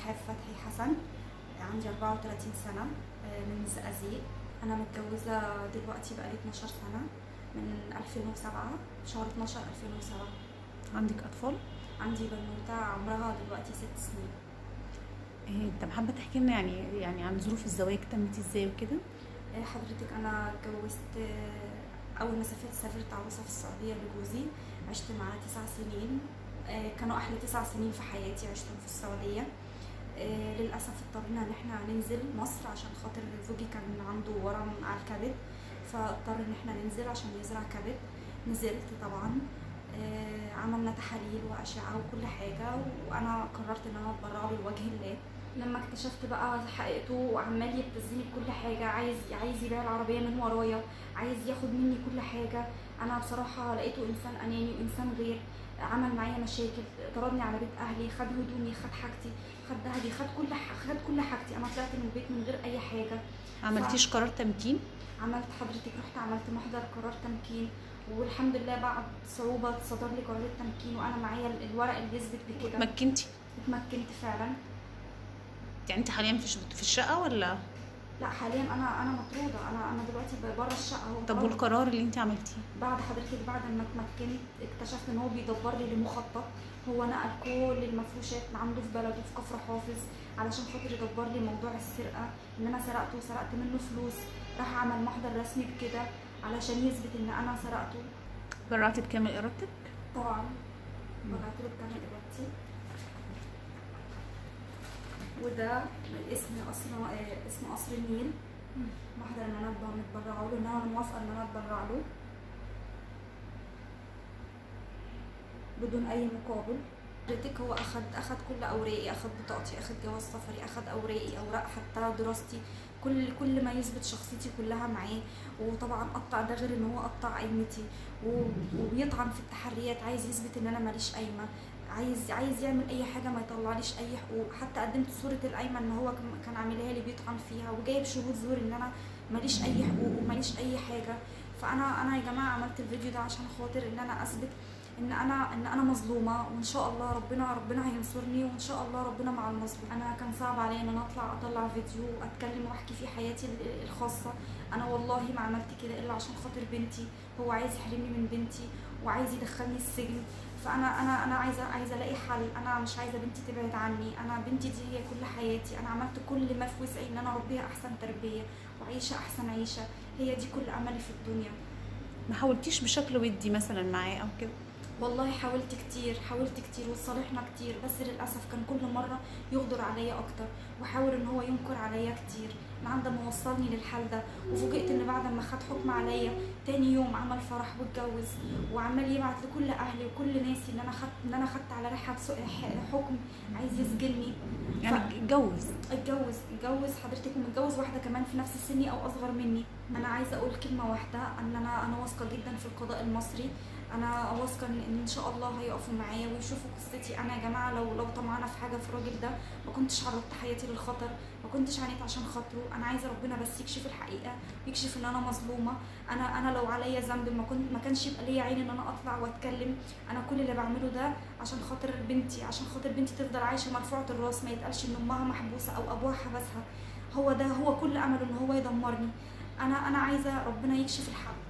رحاب فتحي حسن عندي 34 سنة آه، من الزقازيق أنا متجوزة دلوقتي بقالي 12 سنة من 2007 شهر 12 2007 عندك اطفال عندي بنوتة عمرها دلوقتي ست سنين إيه طب حابه تحكي لنا يعني يعني عن ظروف الزواج تمت ازاي وكده آه، حضرتك أنا اتجوزت آه، أول ما سافرت سافرت عروسة في السعودية لجوزي عشت معاه تسع سنين آه، كانوا أحلى تسع سنين في حياتي عشتهم في السعودية آه، للأسف اضطرينا إن احنا ننزل مصر عشان خاطر زوجي كان عنده ورم على الكبد فاضطر إن احنا ننزل عشان يزرع كبد نزلت طبعا آه، عملنا تحاليل وأشعة وكل حاجة وأنا قررت إن أنا أتبرع له لوجه الله لما اكتشفت بقى حقيقته وعمال يبتزني بكل حاجة عايز عايز يبيع العربية من ورايا عايز ياخد مني كل حاجة أنا بصراحة لقيته إنسان أناني وإنسان غير عمل معايا مشاكل طردني على بيت أهلي خد هدومي خد حاجتي خد ذهبي خد كل ح... خد كل حاجتي أنا طلعت من البيت من غير أي حاجة عملتيش قرار تمكين عملت حضرتك رحت عملت محضر قرار تمكين والحمد لله بعد صعوبة صدر لي قرار التمكين وأنا معايا ال- الورق اللي يثبت بكده اتمكنتي اتمكنت فعلا يعني انت حاليا في ش- في الشقه ولا لا حاليا انا انا مطروده انا انا دلوقتي بره الشقه اهو طب والقرار اللي انت عملتيه بعد حضرتك بعد ما اتمكنت اكتشفت ان هو بيدبر لي لمخطط هو نقل كل المفروشات من عنده في بلده في كفر حافظ علشان خاطر يدبر لي موضوع السرقه ان انا سرقته وسرقت منه فلوس راح عمل محضر رسمي بكده علشان يثبت ان انا سرقته برعتي بكامل ارادتك طبعا ببعت له بكامل ارادتي وده اسم قصر آه، اسم قصر النيل محضر ان انا ابقى متبرعه له ان انا موافقه ان انا اتبرع له بدون اي مقابل حضرتك هو اخد اخد كل اوراقي اخد بطاقتي اخد جواز سفري اخد اوراقي اوراق حتى دراستي كل كل ما يثبت شخصيتي كلها معاه وطبعا قطع ده غير ان هو قطع قيمتي و- وبيطعن في التحريات عايز يثبت ان انا ماليش قايمه عايز عايز يعمل اي حاجه ما يطلعليش اي حقوق حتى قدمت صوره القايمه ان هو كان- كان عاملها لي بيطعن فيها وجايب شهود زور ان انا ماليش اي حقوق وماليش اي حاجه فانا انا يا جماعه عملت الفيديو ده عشان خاطر ان انا اثبت ان انا ان انا مظلومه وان شاء الله ربنا ربنا هينصرني وان شاء الله ربنا مع المظلوم انا كان صعب عليا ان انا اطلع اطلع فيديو واتكلم واحكي في حياتي ال- الخاصه انا والله ما عملت كده الا عشان خاطر بنتي هو عايز يحرمني من بنتي وعايز يدخلني السجن فانا انا انا عايزه عايزه الاقي حل انا مش عايزه بنتي تبعد عني انا بنتي دي هي كل حياتي انا عملت كل ما في وسعي ان انا اربيها احسن تربيه وعيشه احسن عيشه هي دي كل املي في الدنيا ما حاولتيش بشكل ودي مثلا معاه او كده والله حاولت كتير حاولت كتير وصالحنا كتير بس للاسف كان كل مره يغدر عليا اكتر وحاول ان هو ينكر عليا كتير لحد ما وصلني للحال ده وفوجئت ان بعد ما خد حكم عليا تاني يوم عمل فرح واتجوز وعمال يبعت لكل اهلي وكل ناسي ان انا خدت ان انا خدت على رحاب سو- ح- حكم عايز يسجني يعني اتجوز اتجوز اتجوز حضرتك ومتجوز واحده كمان في نفس سني او اصغر مني انا عايزه اقول كلمه واحده ان انا انا واثقه جدا في القضاء المصري انا واثقه ان إن ان شاء الله هيقفوا معايا ويشوفوا قصتي انا يا جماعه لو لو طمعانه في حاجه في الراجل ده ما كنتش عرضت حياتي للخطر ما كنتش عانيت عشان خاطره انا عايزه ربنا بس يكشف الحقيقه يكشف ان انا مظلومه انا انا لو عليا ذنب ما كنت ما كانش يبقى ليا عين ان انا اطلع واتكلم انا كل اللي بعمله ده عشان خاطر بنتي عشان خاطر بنتي تفضل عايشه مرفوعه الراس ما يتقالش ان امها محبوسه او ابوها حبسها هو ده هو كل امله ان هو يدمرني انا انا عايزه ربنا يكشف الحق